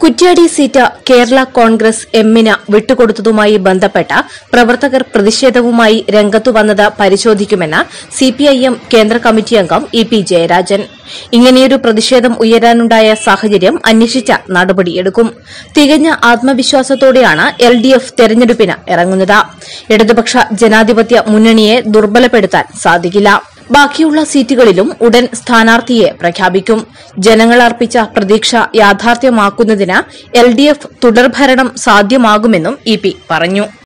Kuttiadi seat Kerala Congress എമ്മിന് വിട്ടുകൊടുത്തതുമായി ബന്ധപ്പെട്ട പ്രവർത്തകർ പ്രതിഷേധവുമായി രംഗത്തു വന്നത് പരിശോധിക്കുമെന്ന് സിപിഐഎം കേന്ദ്ര കമ്മിറ്റി അംഗം ഇ പി ജയരാജൻ ഇങ്ങനെയൊരു പ്രതിഷേധം ഉയരാനുണ്ടായ സാഹചര്യം അന്വേഷിച്ച നടപടിയെടുക്കും തികഞ്ഞ ആത്മവിശ്വാസത്തോടെയാണ് എൽ ഡി എഫ് തെരഞ്ഞെടുപ്പിന് ഇറങ്ങുന്നത് ഇടതുപക്ഷ ജനാധിപത്യ മുന്നണിയെ ദുർബലപ്പെടുത്താൻ സാധിക്കില്ല ബാക്കിയുള്ള സീറ്റുകളിലും ഉടൻ സ്ഥാനാർത്ഥിയെ പ്രഖ്യാപിക്കും ജനങ്ങൾ അർപ്പിച്ച പ്രതീക്ഷ യാഥാർത്ഥ്യമാക്കുന്നതിന് എൽ ഡി എഫ് തുടർഭരണം സാധ്യമാകുമെന്നും ഇ പി പറഞ്ഞു